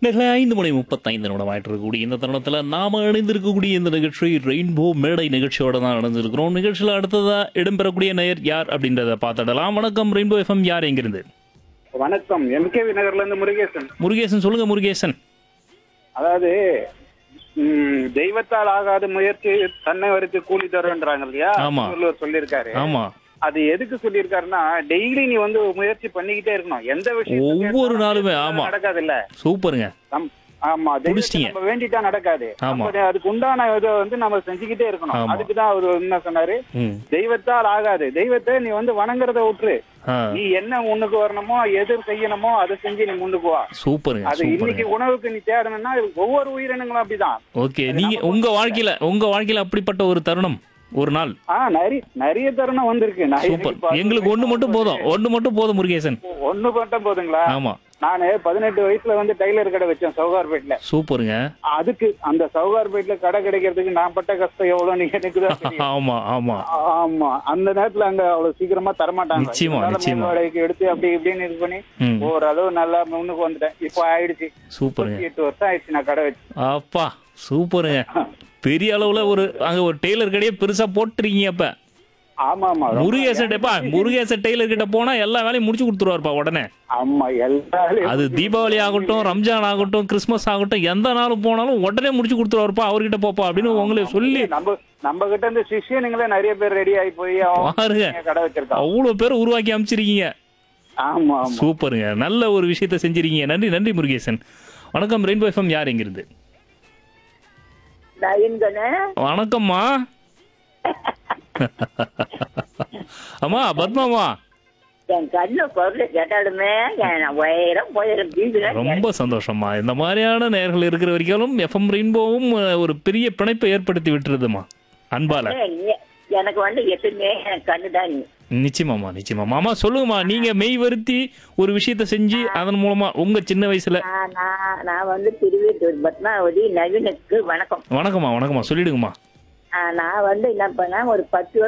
நேரில் ஐந்து மணி முப்பத்தைந்து நிமிடம் ஆயிட்டு இருக்கக்கூடிய இந்த தருணத்தில் நாம இணைந்திருக்கக்கூடிய இந்த நிகழ்ச்சி ரெயின்போ மேடை நிகழ்ச்சியோட தான் நடந்திருக்கிறோம் நிகழ்ச்சியில் அடுத்ததா இடம்பெறக்கூடிய நேயர் யார் அப்படின்றத பார்த்துடலாம் வணக்கம் ரெயின்போ எஃப்எம் யார் எங்கிருந்து வணக்கம் எம்கேவி நகர்ல இருந்து முருகேசன் முருகேசன் சொல்லுங்க முருகேசன் அதாவது ம், தெய்வத்தால் ஆகாத முயற்சி தன்னை வரைத்து கூலி தருன்றாங்க இல்லையா ஆமா. திருவள்ளுவர் சொல்லியிருக்காரு ஆமா அது எதுக்கு சொல்லியிருக்காருன்னா டெய்லி நீ வந்து முயற்சி பண்ணிக்கிட்டே இருக்கணும் எந்த விஷயம் ஒவ்வொரு நாளுமே, ஆமா. நடக்காது இல்ல சூப்பருங்க ஆமா தெய்வத்தை புடிச்சிட்டீங்க. நம்ம வேண்டிட்டா நடக்காது ஆமா. அப்ப அதுக்கு உண்டான இதை வந்து நம்ம செஞ்சுக்கிட்டே இருக்கணும் ஆமா. அதுக்கு தான் அவர் என்ன சொன்னாரு ம் தெய்வத்தால் ஆகாது தெய்வத்தை நீ வந்து வணங்குறத விட்டுரு ஆ நீ என்ன முன்னுக்கு வரணுமோ எது செய்யணுமோ அதை செஞ்சு நீ முன்னுக்கு வா சூப்பருங்க அது இன்னைக்கு சூப்பருங்க உணவுக்கு நீ தேடணும்னா ஒவ்வொரு உயிரினங்களும் அப்படிதான் ஓகே நீங்க உங்க வாழ்க்கையில உங்க வாழ்க்கையில அப்படிப்பட்ட ஒரு தருணம் ஒரு நாள் ஆ நிறைய நிறைய தருணம் வந்திருக்கு நான் சூப்பர் எனக்கு பத்து எங்களுக்கு ஒண்ணு மட்டும் போதும் ஒண்ணு மட்டும் போதும் முருகேசன் ஒண்ணு மட்டும் போதுங்களா ஆமா நானு பதினெட்டு வயசுல வந்து டைலர் கடை வச்சேன் சவுகார்பேட்ல சூப்பருங்க அதுக்கு அந்த சவுகார்பேட்ல கடை கிடைக்கிறதுக்கு நான் பட்ட கஷ்டம் எவ்வளவு நீங்க எனக்கு தான் தெரியும். ஆமா ஆமா ஆமா அந்த நேரத்துல அங்க அவ்வளவு சீக்கிரமா தரமாட்டாங்க நிச்சயமா, இதனால நிச்சயமா. மேல் வாடகைக்கு எடுத்து அப்படி இப்படின்னு இது பண்ணி ம் ஓரளவு நல்லா முன்னுக்கு வந்துட்டேன் இப்போ ஆயிடுச்சு சூப்பருங்க முப்பத்தி எட்டு வருஷம் ஆயிடுச்சு நான் கடை வச்சு அப்பா சூப்பருங்க பெரிய அளவுல ஒரு அங்க ஒரு டெய்லர் கடையே பெருசா போட்டுருக்கீங்க அப்ப ஆமா ஆமா ரொம்ப- முருகேசன் டேப்பா முருகேசன் டெய்லர் கிட்ட போனா எல்லா வேலையும் முடிச்சு கொடுத்துருவாருப்பா உடனே ஆமா எல்லாரும் அது தீபாவளி ஆகட்டும் ரம்ஜான் ஆகட்டும் கிறிஸ்மஸ் ஆகட்டும் எந்த நாள் போனாலும் உடனே முடிச்சு கொடுத்துருவாருப்பா அவர்கிட்ட போப்பா அப்படின்னு உங்களை சொல்லி நம்ம நம்ம கிட்ட இருந்து சிஷியனுங்களே நிறைய பேர் ரெடி ஆகி போய் அவங்க பாருங்க கடை வச்சிருக்காங்க அவ்வளவு பேர் உருவாக்கி அமைச்சிருக்கீங்க ஆமா ஆமா சூப்பருங்க நல்ல ஒரு விஷயத்த செஞ்சிருக்கீங்க நன்றி நன்றி முருகேசன் வணக்கம் ரெயின்போ எஃப்எம் யார் எங்கிருந்து நயன்கண்ணு வணக்கம்மா அம்மா பத்மாமா என் கண்ணு குரல் கேட்டாலுமே என் உயரம் போயிடும் வீடுல ரொம்ப சந்தோஷம்மா இந்த மாதிரியான நேர்கள் இருக்கிற வரைக்கும் எஃப்எம் ரெயின்போவும் அஹ், ஒரு பெரிய பிணைப்பை ஏற்படுத்தி விட்டுருதுமா அன்பால எனக்கு வந்து எப்பயுமே எனக்கு கண்ணு தான் நீ நிச்சயமாம்மா நிச்சயமாம்மா ஆமா சொல்லுங்கம்மா நீங்க மெய் வருத்தி ஒரு விஷயத்த செஞ்சு அதன் மூலமா உங்க சின்ன வயசுல நான் நான் நான் வந்து திருவேட்டூர் பத்மாவதி நவீனுக்கு வணக்கம் வணக்கம்மா வணக்கம்மா சொல்லிடுங்கம்மா ஆ, நான் வந்து என்ன பண்ணேன் ஒரு பத்து